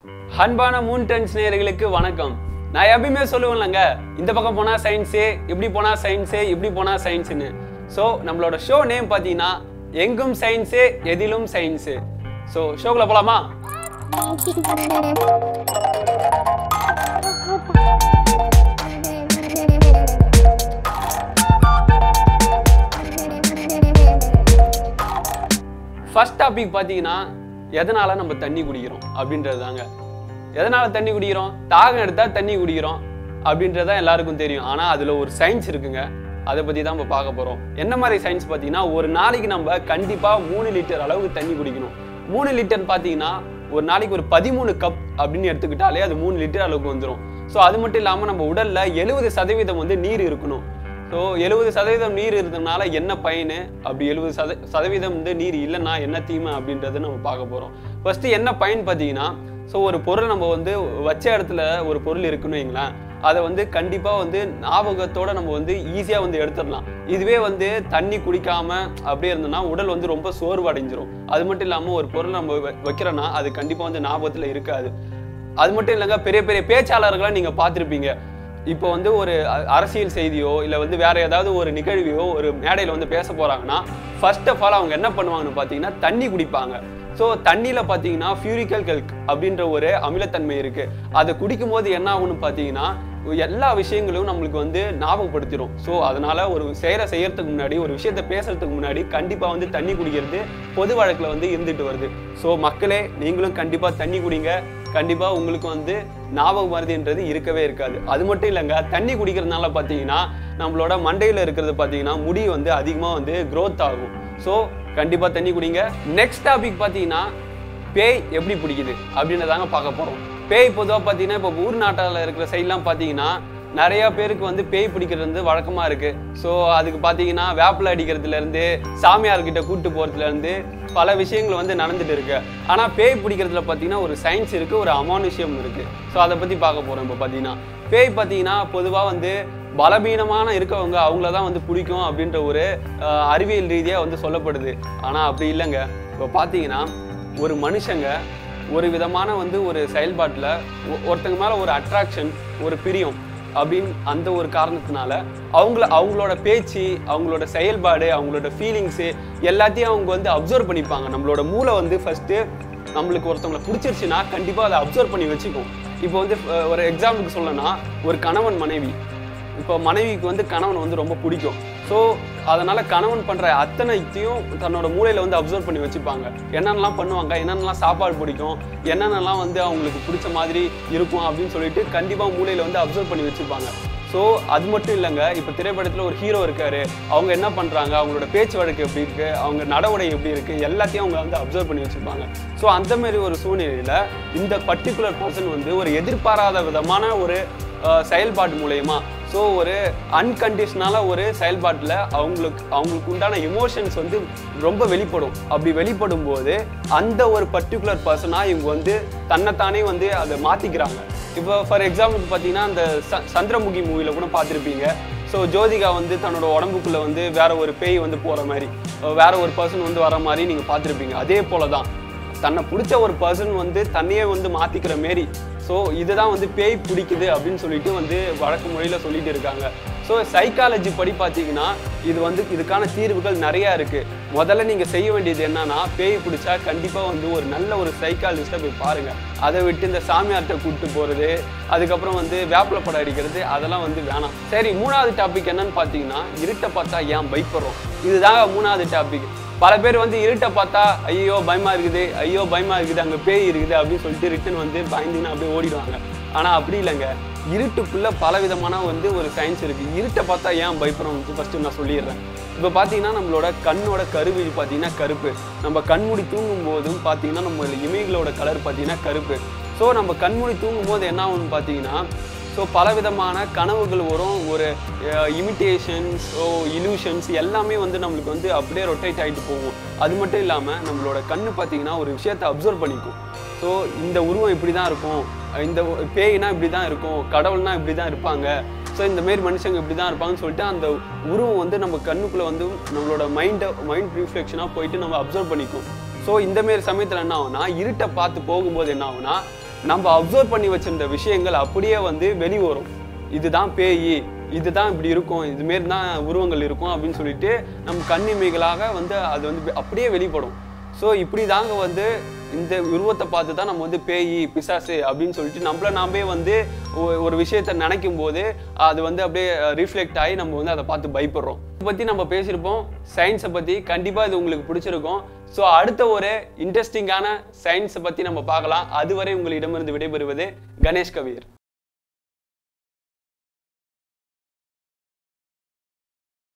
அன்பான Moon tense நேயர்களுக்கு வணக்கம் நான் எப்பயுமே சொல்லுவேன்லங்க இந்த பக்கம் போனா சயின்ஸு இப்படி போனா சயின்ஸு இப்படி போனா சயின்ஸ்னு ஸோ நம்மளோட ஷோ நேம் பார்த்தீங்கன்னா எங்கும் சயின்ஸு எதிலும் சயின்ஸு ஸோ ஷோக்குள்ள போலாமா ஃபர்ஸ்ட் டாபிக் பார்த்தீங்கன்னா எதனால நம்ம தண்ணி குடிக்கிறோம் அப்படின்றது தாங்க எதனால தண்ணி குடிக்கிறோம் தாகம் எடுத்தா தண்ணி குடிக்கிறோம் அப்படின்றது தான் எல்லாருக்கும் தெரியும் ஆனால் அதில் ஒரு சயின்ஸ் இருக்குங்க அதை பற்றி தான் நம்ம பார்க்க போகிறோம் என்ன மாதிரி சயின்ஸ் பார்த்தீங்கன்னா ஒரு நாளைக்கு நம்ம கண்டிப்பாக மூணு லிட்டர் அளவுக்கு தண்ணி குடிக்கணும் மூணு லிட்டர் பார்த்தீங்கன்னா ஒரு நாளைக்கு ஒரு பதிமூணு கப் அப்படின்னு எடுத்துக்கிட்டாலே அது மூணு லிட்டர் அளவுக்கு வந்துடும் ஸோ அது மட்டும் இல்லாமல் நம்ம உடலில் எழுபது சதவீதம் வந்து நீர் இருக்கணும் ஸோ எழுபது சதவீதம் நீர் இருந்ததுனால என்ன பயனு அப்படி எழுபது சத சதவீதம் வந்து நீர் இல்லைன்னா என்ன தீமை அப்படின்றத நம்ம பார்க்க போகிறோம் ஃபர்ஸ்ட் என்ன பயன் பார்த்தீங்கன்னா ஸோ ஒரு பொருள் நம்ம வந்து வச்ச இடத்துல ஒரு பொருள் இருக்குன்னு வைங்களேன் அதை வந்து கண்டிப்பாக வந்து ஞாபகத்தோட நம்ம வந்து ஈஸியாக வந்து எடுத்துடலாம் இதுவே வந்து தண்ணி குடிக்காம அப்படியே இருந்தோம்னா உடல் வந்து ரொம்ப சோர்வு அடைஞ்சிரும் அது மட்டும் இல்லாமல் ஒரு பொருள் நம்ம வ- வைக்கிறோன்னா அது கண்டிப்பாக வந்து ஞாபகத்தில் இருக்காது அது மட்டும் இல்லைங்க பெரிய பெரிய பேச்சாளர்களை நீங்கள் பார்த்துருப்பீங்க இப்போ வந்து ஒரு அ- அரசியல் செய்தியோ இல்லை வந்து வேற ஏதாவது ஒரு நிகழ்வையோ ஒரு மேடையில் வந்து பேச போறாங்கன்னா ஃபர்ஸ்ட் ஆஃப் ஆல் அவங்க என்ன பண்ணுவாங்கன்னு பார்த்தீங்கன்னா தண்ணி குடிப்பாங்க ஸோ தண்ணியில் பார்த்தீங்கன்னா ஃபியூரிக்கல் கல்க் அப்படின்ற ஒரு அமிலத்தன்மை இருக்கு அதை குடிக்கும் போது என்ன ஆகும்னு பார்த்தீங்கன்னா எல்லா விஷயங்களும் நம்மளுக்கு வந்து ஞாபகப்படுத்திடும் ஸோ அதனால ஒரு செயலை செய்யறதுக்கு முன்னாடி ஒரு விஷயத்த பேசுறதுக்கு முன்னாடி கண்டிப்பாக வந்து தண்ணி குடிக்கிறது பொது வழக்கில் வந்து இருந்துட்டு வருது ஸோ மக்களே நீங்களும் கண்டிப்பாக தண்ணி குடிங்க கண்டிப்பா உங்களுக்கு வந்து ஞாபக மருதின்றது இருக்கவே இருக்காது அது மட்டும் இல்லைங்க தண்ணி குடிக்கிறதுனால பார்த்தீங்கன்னா நம்மளோட மண்டையில் இருக்கிறது பார்த்தீங்கன்னா முடி வந்து அதிகமாக வந்து growth ஆகும் ஸோ கண்டிப்பாக தண்ணி குடிங்க நெக்ஸ்ட் டாபிக் பார்த்தீங்கன்னா பேய் எப்படி பிடிக்குது அப்படின்றதாங்க பார்க்க போகிறோம் பேய் பொதுவாக பார்த்தீங்கன்னா இப்போ ஊர் நாட்டால் இருக்கிற சைட்லாம் பார்த்தீங்கன்னா நிறைய பேருக்கு வந்து பேய் பிடிக்கிறது வந்து வழக்கமா இருக்கு ஸோ அதுக்கு பார்த்தீங்கன்னா வேப்பிலை அடிக்கிறதுல இருந்து சாமியார்கிட்ட கூட்டு போறதுல இருந்து பல விஷயங்கள் வந்து நடந்துட்டு இருக்கு ஆனா பேய் பிடிக்கிறதுல பார்த்தீங்கன்னா ஒரு சயின்ஸ் இருக்கு ஒரு அமானுஷ்யம் இருக்கு ஸோ அதை பத்தி பார்க்க போறோம் இப்போ பார்த்தீங்கன்னா பேய் பார்த்தீங்கன்னா பொதுவாக வந்து பலவீனமான இருக்கவங்க அவங்கள தான் வந்து பிடிக்கும் அப்படின்ற ஒரு அஹ், அறிவியல் ரீதியாக வந்து சொல்லப்படுது ஆனால் அப்படி இல்லைங்க இப்போ பார்த்தீங்கன்னா ஒரு மனுஷங்க ஒரு விதமான வந்து ஒரு செயல்பாட்டில் ஒருத்தங்க மேலே ஒரு அட்ராக்ஷன் ஒரு பிரியம் அப்படின்னு அந்த ஒரு காரணத்தினால அவங்கள அவங்களோட பேச்சு அவங்களோட செயல்பாடு அவங்களோட ஃபீலிங்ஸு எல்லாத்தையும் அவங்க வந்து அப்சர்வ் பண்ணிப்பாங்க நம்மளோட மூளை வந்து ஃபஸ்ட்டு நம்மளுக்கு ஒருத்தவங்களை பிடிச்சிருச்சுன்னா கண்டிப்பாக அதை அப்சர்வ் பண்ணி வச்சுக்கும் இப்போ வந்து அஹ், ஒரு எக்ஸாம்பிளுக்கு சொல்லணும்னா ஒரு கணவன் மனைவி இப்போ மனைவிக்கு வந்து கணவன் வந்து ரொம்ப பிடிக்கும் ஸோ அதனால கணவன் பண்ற அத்தனைத்தையும் தன்னோட மூளையில வந்து அப்சர்வ் பண்ணி வச்சுப்பாங்க என்னென்னலாம் பண்ணுவாங்க என்னென்னலாம் சாப்பாடு பிடிக்கும் என்னென்னலாம் வந்து அவங்களுக்கு பிடிச்ச மாதிரி இருக்கும் அப்படின்னு சொல்லிட்டு கண்டிப்பா மூளையில வந்து அப்சர்வ் பண்ணி வச்சுப்பாங்க ஸோ அது மட்டும் இல்லைங்க இப்போ திரைப்படத்தில் ஒரு ஹீரோ இருக்காரு அவங்க என்ன பண்றாங்க அவங்களோட பேச்சு வழக்கு எப்படி இருக்கு அவங்க நடவடை எப்படி இருக்கு எல்லாத்தையும் அவங்க வந்து அப்சர்வ் பண்ணி வச்சுப்பாங்க ஸோ அந்த மாதிரி ஒரு சூழ்நிலையில இந்த பர்டிகுலர் பர்சன் வந்து ஒரு எதிர்பாராத விதமான ஒரு அஹ், செயல்பாடு மூலயமா ஸோ ஒரு அன்கண்டிஷனலாக ஒரு செயல்பாட்டில் அவங்களுக்கு அவங்களுக்கு உண்டான எமோஷன்ஸ் வந்து ரொம்ப வெளிப்படும் அப்படி வெளிப்படும் போது அந்த ஒரு பர்டிகுலர் பர்சனாக இவங்க வந்து தன்னைத்தானே வந்து அதை மாற்றிக்கிறாங்க இப்போ ஃபார் எக்ஸாம்பிளுக்கு பார்த்தீங்கன்னா அந்த ச சந்திரமுகி மூவியில் கூட பார்த்துருப்பீங்க ஸோ ஜோதிகா வந்து தன்னோட உடம்புக்குள்ளே வந்து வேற ஒரு பேய் வந்து போகிற மாதிரி அஹ் வேற ஒரு பர்சன் வந்து வர மாதிரி நீங்கள் பார்த்துருப்பீங்க அதே போல தான் தன்னை பிடிச்ச ஒரு பர்சன் வந்து தன்னையே வந்து மாத்திக்கிற மாரி ஸோ இதுதான் வந்து பேய் பிடிக்குது அப்படின்னு சொல்லிட்டு வந்து வழக்கு மொழியில் சொல்லிட்டு இருக்காங்க ஸோ சைக்காலஜி படி பார்த்தீங்கன்னா இது வந்து இதுக்கான தீர்வுகள் நிறையா இருக்கு முதல்ல நீங்கள் செய்ய வேண்டியது என்னன்னா பேய் பிடிச்சா கண்டிப்பாக வந்து ஒரு நல்ல ஒரு சைக்காலஜிஸ்ட்டை போய் பாருங்க அதை விட்டு இந்த சாமியார்கிட்ட கூப்பிட்டு போகிறது அதுக்கப்புறம் வந்து வேப்பில படம் அடிக்கிறது அதெல்லாம் வந்து வேணாம் சரி மூணாவது டாபிக் என்னன்னு பார்த்தீங்கன்னா இருட்டை பார்த்தா ஏன் பயப்படுறோம் இதுதாங்க மூணாவது டாபிக் பல பேர் வந்து இருட்டை பார்த்தா ஐயோ பயமா இருக்குது ஐயோ பயமா இருக்குது அங்க பேய் இருக்குது அப்படின்னு சொல்லிட்டு ரிட்டன் வந்து பயந்துன்னு அப்படியே ஓடிடுவாங்க ஆனா அப்படி இல்லைங்க இருட்டுக்குள்ள பல விதமான வந்து ஒரு சயின்ஸ் இருக்கு இருட்டை பார்த்தா ஏன் பயப்படுறோம் ஃபர்ஸ்ட் நான் சொல்லிடுறேன் இப்போ பார்த்தீங்கன்னா நம்மளோட கண்ணோட கருவிழி பார்த்தீங்கன்னா கருப்பு நம்ம கண்மூடி தூங்கும் போதும் பார்த்தீங்கன்னா நம்ம இமைகளோட கலர் பார்த்தீங்கன்னா கருப்பு ஸோ நம்ம கண்மூடி தூங்கும் போது என்ன ஆகும்னு பார்த்தீங்கன்னா ஸோ பலவிதமான கனவுகள் வரும் ஒரு இமிட்டேஷன்ஸ் ஓ இலூஷன்ஸ் எல்லாமே வந்து நம்மளுக்கு வந்து அப்படியே ரொட்டேட் ஆகிட்டு போகும் அது மட்டும் இல்லாமல் நம்மளோட கண்ணு பார்த்தீங்கன்னா ஒரு விஷயத்தை அப்சர்வ் பண்ணிக்கும் ஸோ இந்த உருவம் இப்படி தான் இருக்கும் இந்த பேய்னா இப்படி தான் இருக்கும் கடவுள்னா இப்படி தான் இருப்பாங்க ஸோ இந்த மாரி மனுஷங்க இப்படி தான் இருப்பாங்கன்னு சொல்லிட்டு அந்த உருவம் வந்து நம்ம கண்ணுக்குள்ளே வந்து நம்மளோட மைண்டை மைண்ட் ரிஃப்ளெக்ஷனாக போயிட்டு நம்ம அப்சர்வ் பண்ணிக்கும் ஸோ இந்த மாரி சமயத்தில் என்ன ஆகும்னா இருட்டை பார்த்து போகும்போது என்ன ஆகும்னா நம்ம அப்சர்வ் பண்ணி வச்சிருந்த விஷயங்கள் அப்படியே வந்து வெளி வரும் இதுதான் பேய் இதுதான் இப்படி இருக்கும் இதுமாரி தான் உருவங்கள் இருக்கும் அப்படின்னு சொல்லிட்டு நம்ம கண்ணிமைகளாக வந்து அது வந்து அப்படியே வெளிப்படும் ஸோ இப்படி தாங்க வந்து இந்த உருவத்தை பார்த்து தான் நம்ம வந்து பேய் பிசாசு அப்படின்னு சொல்லிட்டு நம்மள நாமே வந்து ஒ- ஒரு விஷயத்த நினைக்கும் போது அது வந்து அப்படியே ரிஃப்ளெக்ட் ஆகி நம்ம வந்து அதை பார்த்து பயப்படுறோம் இதை பற்றி நம்ம பேசியிருப்போம் சயின்ஸை பற்றி கண்டிப்பாக இது உங்களுக்கு பிடிச்சிருக்கும் ஸோ அடுத்த ஒரு இன்ட்ரெஸ்டிங்கான சயின்ஸை பற்றி நம்ம பார்க்கலாம் அதுவரை உங்களிடமிருந்து விடைபெறுவது கணேஷ் கவியர்